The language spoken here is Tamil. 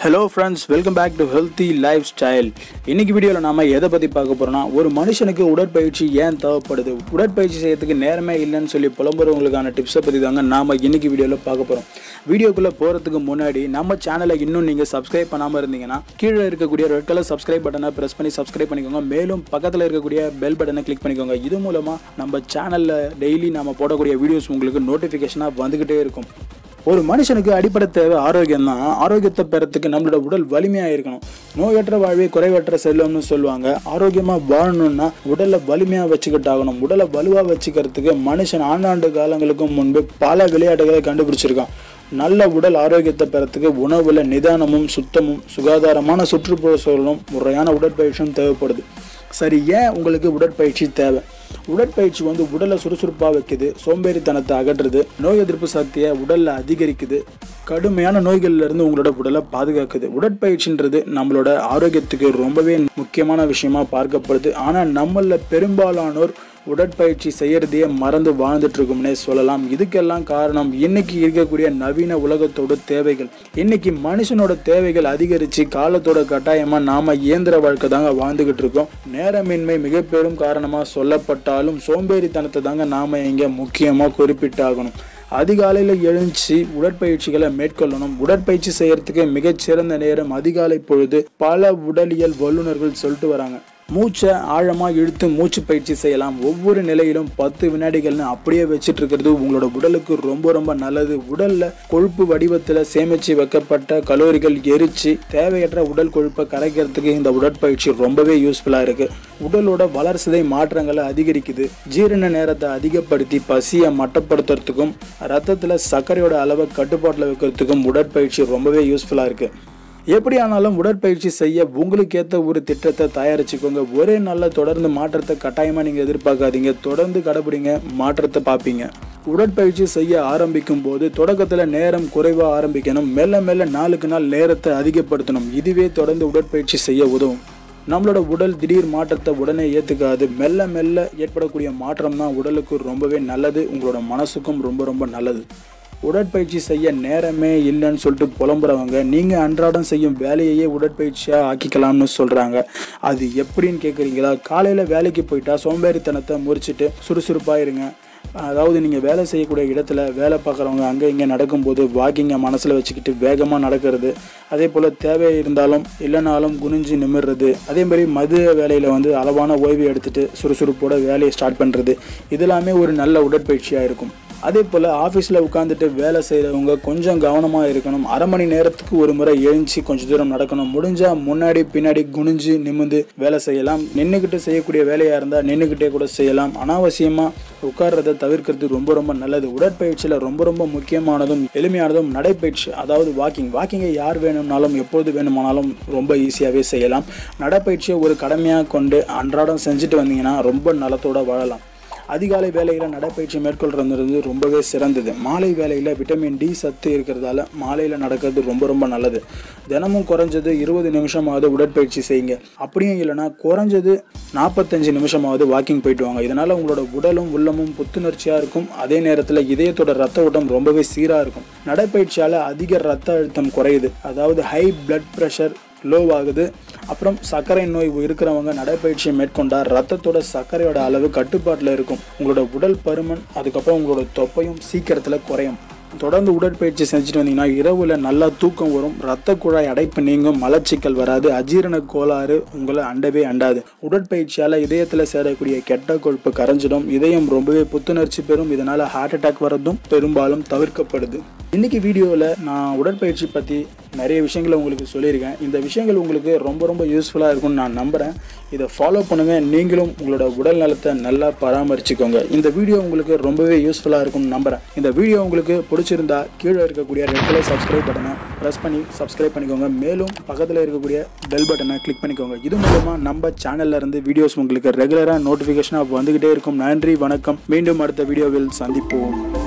hello friends welcome back to healthy lifestyle இன்னைக்கு வீடியோவில் நாம எதை பற்றி பார்க்க போகிறோம்னா ஒரு மனுஷனுக்கு உடற்பயிற்சி ஏன் தேவைப்படுது உடற்பயிற்சி செய்யறதுக்கு நேரமே இல்லைன்னு சொல்லி புலம்புறவங்களுக்கான டிப்ஸை பற்றி தாங்க நாம் இன்னைக்கு வீடியோவில் பார்க்க போகிறோம் வீடியோக்குள்ளே போகிறதுக்கு முன்னாடி நம்ம சேனலை இன்னும் நீங்கள் சப்ஸ்கிரைப் பண்ணாமல் இருந்தீங்கன்னா கீழே இருக்கக்கூடிய ரெட் கலர் சப்ஸ்கிரைப் பட்டனை ப்ரெஸ் பண்ணி சப்ஸ்கிரைப் பண்ணிக்கோங்க மேலும் பக்கத்தில் இருக்கக்கூடிய பெல் பட்டனை கிளிக் பண்ணிக்கோங்க இது மூலமாக நம்ம சேனலில் டெய்லி நம்ம போடக்கூடிய வீடியோஸ் உங்களுக்கு நோட்டிஃபிகேஷனாக வந்துக்கிட்டே இருக்கும் ஒரு மனுஷனுக்கு அடிப்படை தேவை ஆரோக்கியம் தான் ஆரோக்கியத்தை பெறத்துக்கு நம்மளோட உடல் வலிமையாக இருக்கணும் நோயற்ற வாழ்வே குறைவற்ற செல்வம்னு சொல்லுவாங்க ஆரோக்கியமாக வாழணும்னா உடலை வலிமையாக வச்சுக்கிட்டாகணும் உடலை வலுவாக வச்சுக்கிறதுக்கு மனுஷன் ஆண்டாண்டு காலங்களுக்கு முன்பு பல விளையாட்டுகளை கண்டுபிடிச்சிருக்கான் நல்ல உடல் ஆரோக்கியத்தை பெறத்துக்கு உணவுல நிதானமும் சுத்தமும் சுகாதாரமான சுற்றுப்புற சூழலும் முறையான உடற்பயிற்சியும் தேவைப்படுது சரி ஏன் உங்களுக்கு உடற்பயிற்சி தேவை உடற்பயிற்சி வந்து உடலை சுறுசுறுப்பாக வைக்குது சோம்பேறித்தனத்தை அகற்றுது நோய் எதிர்ப்பு சக்தியை உடலில் அதிகரிக்குது கடுமையான நோய்கள்ல இருந்து உங்களோட உடலை பாதுகாக்குது உடற்பயிற்சின்றது நம்மளோட ஆரோக்கியத்துக்கு ரொம்பவே முக்கியமான விஷயமா பார்க்கப்படுது ஆனால் நம்மள பெரும்பாலானோர் உடற்பயிற்சி செய்யறதையே மறந்து வாழ்ந்துட்டு இருக்கோம்னே சொல்லலாம் இதுக்கெல்லாம் காரணம் இன்னைக்கு இருக்கக்கூடிய நவீன உலகத்தோட தேவைகள் இன்னைக்கு மனுஷனோட தேவைகள் அதிகரிச்சு காலத்தோட கட்டாயமா நாம இயந்திர வாழ்க்கை தாங்க வாழ்ந்துகிட்டு இருக்கோம் நேரமின்மை மிக பெரும் காரணமா சொல்லப்பட்டாலும் சோம்பேறித்தனத்தை தாங்க நாம இங்க முக்கியமா குறிப்பிட்டாகணும் அதிகாலையில் எழுந்துச்சு உடற்பயிற்சிகளை மேற்கொள்ளணும் உடற்பயிற்சி செய்யறதுக்கு மிகச்சிறந்த நேரம் அதிகாலை பொழுது பல உடலியல் வல்லுநர்கள் சொல்லிட்டு வராங்க மூச்சை ஆழமாக இழுத்து மூச்சு பயிற்சி செய்யலாம் ஒவ்வொரு நிலையிலும் பத்து வினாடிகள்னு அப்படியே வச்சுட்டு இருக்கிறது உங்களோட உடலுக்கு ரொம்ப ரொம்ப நல்லது உடல்ல கொழுப்பு வடிவத்தில் சேமிச்சு வைக்கப்பட்ட கலோரிகள் எரிச்சு தேவையற்ற உடல் கொழுப்பை கரைக்கிறதுக்கு இந்த உடற்பயிற்சி ரொம்பவே யூஸ்ஃபுல்லாக இருக்கு உடலோட வளர்சிதை மாற்றங்களை அதிகரிக்குது ஜீரண நேரத்தை அதிகப்படுத்தி பசியை மட்டப்படுத்துறதுக்கும் ரத்தத்தில் சர்க்கரையோட அளவை கட்டுப்பாட்டில் வைக்கிறதுக்கும் உடற்பயிற்சி ரொம்பவே யூஸ்ஃபுல்லாக இருக்கு எப்படி ஆனாலும் உடற்பயிற்சி செய்ய உங்களுக்கு ஏற்ற ஒரு திட்டத்தை தயாரிச்சுக்கோங்க ஒரே நாளில் தொடர்ந்து மாற்றத்தை கட்டாயமாக நீங்கள் எதிர்பார்க்காதீங்க தொடர்ந்து கடைபிடிங்க மாற்றத்தை பார்ப்பீங்க உடற்பயிற்சி செய்ய ஆரம்பிக்கும் போது தொடக்கத்தில் நேரம் குறைவாக ஆரம்பிக்கணும் மெல்ல மெல்ல நாளுக்கு நாள் நேரத்தை அதிகப்படுத்தணும் இதுவே தொடர்ந்து உடற்பயிற்சி செய்ய உதவும் நம்மளோட உடல் திடீர் மாற்றத்தை உடனே ஏற்றுக்காது மெல்ல மெல்ல ஏற்படக்கூடிய மாற்றம் தான் உடலுக்கு ரொம்பவே நல்லது உங்களோட மனசுக்கும் ரொம்ப ரொம்ப நல்லது உடற்பயிற்சி செய்ய நேரமே இல்லைன்னு சொல்லிட்டு புலம்புறவங்க நீங்கள் அன்றாடம் செய்யும் வேலையையே உடற்பயிற்சியாக ஆக்கிக்கலாம்னு சொல்கிறாங்க அது எப்படின்னு கேட்குறீங்களா காலையில் வேலைக்கு போயிட்டா சோம்பேறித்தனத்தை முறிச்சிட்டு சுறுசுறுப்பாக இருங்க அதாவது நீங்கள் வேலை செய்யக்கூடிய இடத்துல வேலை பார்க்குறவங்க அங்கே இங்கே நடக்கும்போது வாக்கிங்கை மனசில் வச்சுக்கிட்டு வேகமாக நடக்கிறது அதே போல் தேவை இருந்தாலும் இல்லைனாலும் குனிஞ்சு நிமிடுறது அதே மாதிரி மது வேலையில் வந்து அளவான ஓய்வு எடுத்துகிட்டு சுறுசுறுப்போட வேலையை ஸ்டார்ட் பண்ணுறது இதெல்லாமே ஒரு நல்ல உடற்பயிற்சியாக இருக்கும் அதே போல் ஆஃபீஸில் உட்காந்துட்டு வேலை செய்கிறவங்க கொஞ்சம் கவனமாக இருக்கணும் அரை மணி நேரத்துக்கு ஒரு முறை எழுந்துச்சு கொஞ்சம் தூரம் நடக்கணும் முடிஞ்சால் முன்னாடி பின்னாடி குனிஞ்சு நிமிந்து வேலை செய்யலாம் நின்றுக்கிட்டு செய்யக்கூடிய வேலையாக இருந்தால் நின்றுக்கிட்டே கூட செய்யலாம் அனாவசியமாக உட்கார்றதை தவிர்க்கிறது ரொம்ப ரொம்ப நல்லது உடற்பயிற்சியில் ரொம்ப ரொம்ப முக்கியமானதும் எளிமையானதும் நடைப்பயிற்சி அதாவது வாக்கிங் வாக்கிங்கை யார் வேணும்னாலும் எப்பொழுது வேணுமானாலும் ரொம்ப ஈஸியாகவே செய்யலாம் நடைப்பயிற்சியை ஒரு கடமையாக கொண்டு அன்றாடம் செஞ்சுட்டு வந்தீங்கன்னா ரொம்ப நலத்தோட வாழலாம் அதிகாலை வேலையில் நடைப்பயிற்சி மேற்கொள்றது ரொம்பவே சிறந்தது மாலை வேலையில் விட்டமின் டி சத்து இருக்கிறதால மாலையில் நடக்கிறது ரொம்ப ரொம்ப நல்லது தினமும் குறைஞ்சது இருபது நிமிஷமாவது உடற்பயிற்சி செய்யுங்க அப்படியும் இல்லைன்னா குறைஞ்சது நாற்பத்தஞ்சு நிமிஷமாவது வாக்கிங் போயிட்டு வாங்க இதனால் உங்களோட உடலும் உள்ளமும் புத்துணர்ச்சியாக இருக்கும் அதே நேரத்தில் இதயத்தோட ரத்த ஓட்டம் ரொம்பவே சீராக இருக்கும் நடைப்பயிற்சியால் அதிக ரத்த அழுத்தம் குறையுது அதாவது ஹை பிளட் ப்ரெஷர் லோவாகுது அப்புறம் சர்க்கரை நோய் இருக்கிறவங்க நடைப்பயிற்சியை மேற்கொண்டால் ரத்தத்தோட சர்க்கரையோட அளவு கட்டுப்பாட்டில் இருக்கும் உங்களோட உடல் பருமன் அதுக்கப்புறம் உங்களோட தொப்பையும் சீக்கிரத்தில் குறையும் தொடர்ந்து உடற்பயிற்சி செஞ்சுட்டு வந்தீங்கன்னா இரவில் நல்லா தூக்கம் வரும் ரத்த குழாய் அடைப்பு நீங்கும் மலச்சிக்கல் வராது அஜீரண கோளாறு உங்களை அண்டவே அண்டாது உடற்பயிற்சியால் இதயத்தில் சேரக்கூடிய கெட்ட கொழுப்பு கரைஞ்சிடும் இதயம் ரொம்பவே புத்துணர்ச்சி பெறும் இதனால் ஹார்ட் அட்டாக் வரதும் பெரும்பாலும் தவிர்க்கப்படுது இன்னைக்கு வீடியோவில் நான் உடற்பயிற்சி பற்றி நிறைய விஷயங்களை உங்களுக்கு சொல்லியிருக்கேன் இந்த விஷயங்கள் உங்களுக்கு ரொம்ப ரொம்ப யூஸ்ஃபுல்லாக இருக்கும்னு நான் நம்புகிறேன் இதை ஃபாலோ பண்ணுங்கள் நீங்களும் உங்களோட உடல் நலத்தை நல்லா பராமரிச்சுக்கோங்க இந்த வீடியோ உங்களுக்கு ரொம்பவே யூஸ்ஃபுல்லாக இருக்கும்னு நம்புகிறேன் இந்த வீடியோ உங்களுக்கு பிடிச்சிருந்தா கீழே இருக்கக்கூடிய ரெட் கலர் சப்ஸ்கிரைப் பட்டனை ப்ரெஸ் பண்ணி சப்ஸ்கிரைப் பண்ணிக்கோங்க மேலும் பக்கத்தில் இருக்கக்கூடிய பெல் பட்டனை கிளிக் பண்ணிக்கோங்க இது மூலமாக நம்ம சேனல்ல இருந்து வீடியோஸ் உங்களுக்கு ரெகுலராக நோட்டிஃபிகேஷனாக வந்துகிட்டே இருக்கும் நன்றி வணக்கம் மீண்டும் அடுத்த வீடியோவில் சந்திப்போம்